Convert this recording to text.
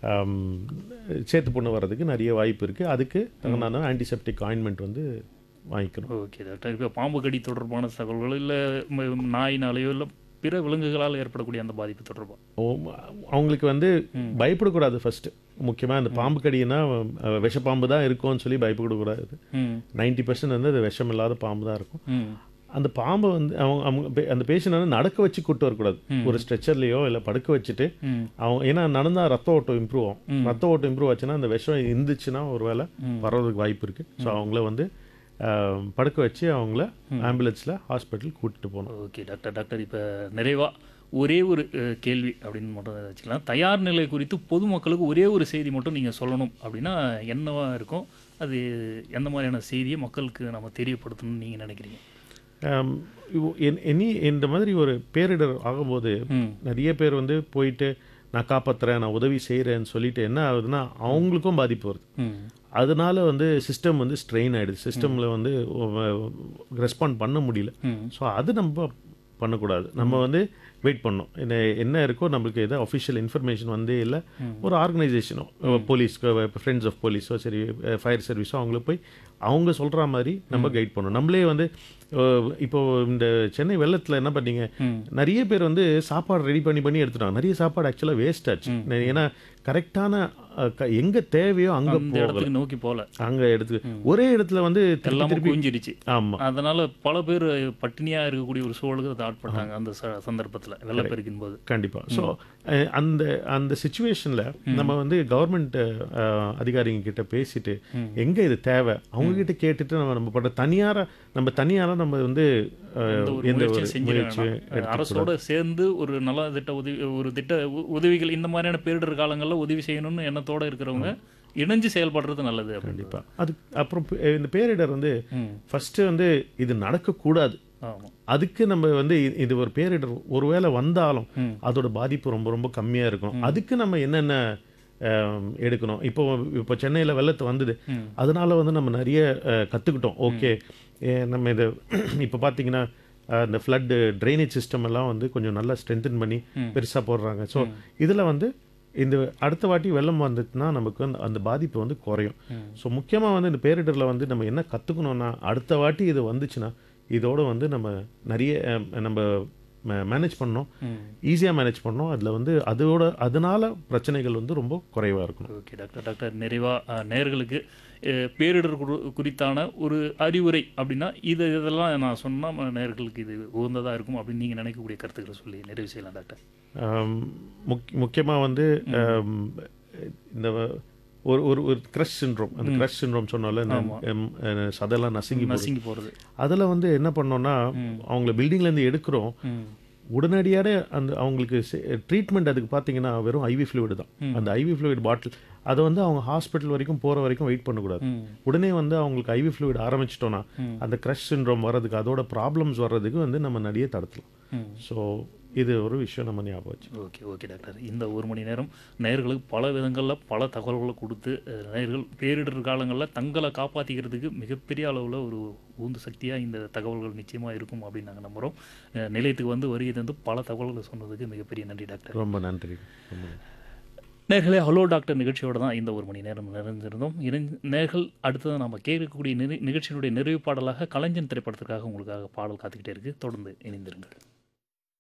ஆம், சேத்து புண்ணு வர்றதுக்கு நிறைய வாய்ப்பு இருக்குது அதுக்கு நான் ஆன்டிசெப்டிக் ஆயின்மெண்ட் வந்து வாங்கிக்கணும் ஓகே டாக்டர் இப்போ பாம்பு கடி தொடர்பான தகவல்கள் இல்லை நாயினாலேயோ இல்லை பிற விலங்குகளால் ஏற்படக்கூடிய அந்த பாதிப்பு தொடர்பாக ஓ- அவங்களுக்கு வந்து பயப்படக்கூடாது ஃபர்ஸ்ட் முக்கியமாக அந்த பாம்பு கடினா அஹ், விஷப்பாம்பு தான் இருக்கும்னு சொல்லி பயப்படக்கூடாது ம் நைன்டி பர்சன்ட் வந்து அது விஷம் இல்லாத பாம்பு தான் இருக்கும் ம் அந்த பாம்பை வந்து அவங்க அவங்க பே- அந்த பேஷண்ட் வந்து நடக்க வச்சு கூட்டு வரக்கூடாது ஒரு ஸ்ட்ரெச்சர்லையோ இல்லை படுக்க வச்சுட்டு ம் அவங்க ஏன்னா நடந்தால் ரத்த ஓட்டம் இம்ப்ரூவ் ஆகும் ரத்த ஓட்டம் இம்ப்ரூவ் ஆச்சுன்னா அந்த விஷம் இருந்துச்சுன்னா ஒருவேளை பரவறதுக்கு வாய்ப்பு இருக்குது ஸோ அவங்கள வந்து அஹ், படுக்க வச்சு அவங்கள ஆம்புலன்ஸில் ஹாஸ்பிட்டல் கூட்டிட்டு போகணும் ஓகே டாக்டர் டாக்டர் இப்போ நிறைவாக ஒரே ஒரு அஹ், கேள்வி அப்படின்னு மட்டும் வச்சுக்கலாம் தயார் நிலை குறித்து பொதுமக்களுக்கு ஒரே ஒரு செய்தி மட்டும் நீங்கள் சொல்லணும் அப்படின்னா என்னவா இருக்கும் அது எந்த மாதிரியான செய்தியை மக்களுக்கு நம்ம தெரியப்படுத்தணும்னு நீங்கள் நினைக்கிறீங்க எனி இந்த மாதிரி ஒரு பேரிடர் ஆகும்போது ம் நிறைய பேர் வந்து போயிட்டு நான் காப்பாத்துறேன் நான் உதவி செய்கிறேன்னு சொல்லிட்டு என்ன ஆகுதுன்னா அவங்களுக்கும் பாதிப்பு வருது ம் அதனால வந்து சிஸ்டம் வந்து ஸ்ட்ரெயின் ஆயிடுது சிஸ்டமில் வந்து ரெஸ்பாண்ட் பண்ண முடியல ம் ஸோ அது நம்ம பண்ணக்கூடாது நம்ம வந்து வெயிட் பண்ணோம் என்ன என்ன இருக்கோ நம்மளுக்கு எதாவது அஃபிஷியல் இன்ஃபர்மேஷன் வந்தே இல்லை ஒரு ஆர்கனைசேஷனோ போலீஸ் ஃப்ரெண்ட்ஸ் ஆஃப் போலீஸோ சரி ஃபயர் சர்வீஸோ அவங்கள போய் அவங்க சொல்கிற மாதிரி நம்ம கைட் பண்ணணும் நம்மளே வந்து அஹ், இப்போ இந்த சென்னை வெள்ளத்தில் என்ன பண்ணீங்க ம் நிறைய பேர் வந்து சாப்பாடு ரெடி பண்ணி பண்ணி எடுத்துட்டாங்க நிறைய சாப்பாடு ஆக்சுவலாக வேஸ்ட் ஆச்சு ஏன்னா கரெக்டான எங்கே தேவையோ அங்கே அந்த போகல இடத்துக்கு நோக்கி போகல அங்கே எடுத்து ஒரே இடத்துல வந்து திருப்பி எல்லாமே திருப்பி குவிஞ்சிடுச்சு ஆமாம் அதனால பல பேர் பட்டினியா இருக்கக்கூடிய ஒரு சூழலுக்கு அதை ஆட்பட்டாங்க அந்த ச- சந்தர்ப்பத்துல வெள்ளப்பெருக்கின் போது கண்டிப்பாக ஸோ அந்த அந்த சுச்சுவேஷனில் நம்ம வந்து கவர்மெண்ட் அதிகாரிங்க கிட்ட பேசிட்டு எங்கே இது தேவை அவங்க கிட்ட கேட்டுட்டு நம்ம நம்ம பண்ற தனியார நம்ம தனியார நம்ம வந்து அஹ், எந்த ஒரு எந்த ஒரு முயற்சியும் செஞ்சிட முயற்சியும் வேணாம். அரசோட சேர்ந்து ஒரு நல திட்ட உதவி ஒரு திட்ட உ- உதவிகள் இந்த மாதிரியான பேரிடர் காலங்களில் உதவி செய்யணும்னு எண்ணத்தோட இருக்கிறவங்க இணைஞ்சு செயல்படுறது நல்லது அப்படின்னு கண்டிப்பாக அது அப்புறம் பே- இந்த பேரிடர் வந்து ம் ஃபஸ்ட்டு வந்து இது நடக்கக்கூடாது ஆமாம் அதுக்கு நம்ம வந்து இ- இது ஒரு பேரிடர் ஒருவேளை வந்தாலும் ம். அதோட பாதிப்பு ரொம்ப ரொம்ப கம்மியாக இருக்கும் அதுக்கு நம்ம என்னென்ன அஹ், எடுக்கணும் இப்போ இப்போ சென்னையில் வெள்ளத்து வந்தது ம். அதனால வந்து நம்ம நிறைய அஹ், கத்துக்கிட்டோம் ஓகே நம்ம இது இப்போ பார்த்தீங்கன்னா அஹ், இந்த ஃப்ளட் ட்ரைனேஜ் சிஸ்டம் எல்லாம் வந்து கொஞ்சம் நல்லா ஸ்ட்ரென்தன் பண்ணி பெருசாக போடுறாங்க ஸோ இதில் வந்து இந்த அடுத்த வாட்டி வெள்ளம் வந்துச்சுன்னா நமக்கு வந்து அந்த பாதிப்பு வந்து குறையும் ஸோ முக்கியமாக வந்து இந்த பேரிடரில் வந்து நம்ம என்ன கற்றுக்கணும்னா அடுத்த வாட்டி இது வந்துச்சுன்னா இதோட வந்து நம்ம நிறைய அஹ், நம்ம மேனேஜ் பண்ணோம் ம் ஈஸியாக மேனேஜ் பண்ணோம் அதில் வந்து அதோட அதனால பிரச்சனைகள் வந்து ரொம்ப குறைவாக இருக்கும் ஓகே டாக்டர் டாக்டர் நிறைவாக நேர்களுக்கு பேரிடர் குறி- குறித்தான ஒரு அறிவுரை அப்படின்னா இது இதெல்லாம் நான் சொன்னால் நேர்களுக்கு இது உகந்ததாக இருக்கும் அப்படின்னு நீங்கள் நினைக்கக்கூடிய கருத்துக்களை சொல்லி நிறைவு செய்யலாம் டாக்டர் ஆம், முக் முக்கியமாக வந்து ஆம், இந்த ஒரு ஒரு ஒரு க்ரஷ் சின்ரோம் அந்த க்ரஷ் சின்ரோம் சொன்னோம்ல இந்த எம், அஹ், சதெல்லாம் நசுங்கி போகுது நசுங்கி போகிறது அதில் வந்து என்ன பண்ணோம்னா அவங்கள பில்டிங்லேருந்து எடுக்கிறோம் ம் உடனடியாக அந்த அவங்களுக்கு ட்ரீட்மெண்ட் அதுக்கு பார்த்தீங்கன்னா வெறும் ஐவி ஃப்ளூயிடு தான் அந்த ஐவி ஃப்ளூயிட் பாட்டில் அதை வந்து அவங்க ஹாஸ்பிட்டல் வரைக்கும் போகிற வரைக்கும் வெயிட் பண்ணக்கூடாது ம் உடனே வந்து அவங்களுக்கு ஐவி ஃப்ளூயிட் ஆரம்பிச்சிட்டோன்னா அந்த க்ரஷ் சின்ரோம் வர்றதுக்கு அதோட ப்ராப்ளம்ஸ் வர்றதுக்கு வந்து நம்ம நிறைய தடுக்கலாம் ம் ஸோ இது ஒரு விஷயம் நம்ம ஞாபகம் வச்சு ஓகே ஓகே டாக்டர் இந்த ஒரு மணி நேரம் நேயர்களுக்கு பல விதங்களில் பல தகவல்களை கொடுத்து அஹ், நேயர்கள் பேரிடர் காலங்களில் தங்களை காப்பாற்றிக்கிறதுக்கு மிகப்பெரிய அளவில் ஒரு ஊந்து சக்தியாக இந்த தகவல்கள் நிச்சயமாக இருக்கும் அப்படின்னு நாங்கள் நம்புகிறோம் அஹ், நிலையத்துக்கு வந்து வருகை தந்து பல தகவல்களை சொன்னதுக்கு மிகப்பெரிய நன்றி டாக்டர் ரொம்ப நன்றி ரொம்ப நன்றி நேர்களே ஹலோ டாக்டர் நிகழ்ச்சியோட தான் இந்த ஒரு மணி நேரம் நிறைஞ்சிருந்தோம் இணைஞ் நேர்கள் அடுத்தது நம்ம கேட்கக்கூடிய நிறை நிகழ்ச்சியினுடைய நிறைவு பாடலாக கலைஞன் திரைப்படத்திற்காக உங்களுக்காக பாடல் காத்துக்கிட்டே இருக்கு தொடர்ந்து இணைந்திருங்கள்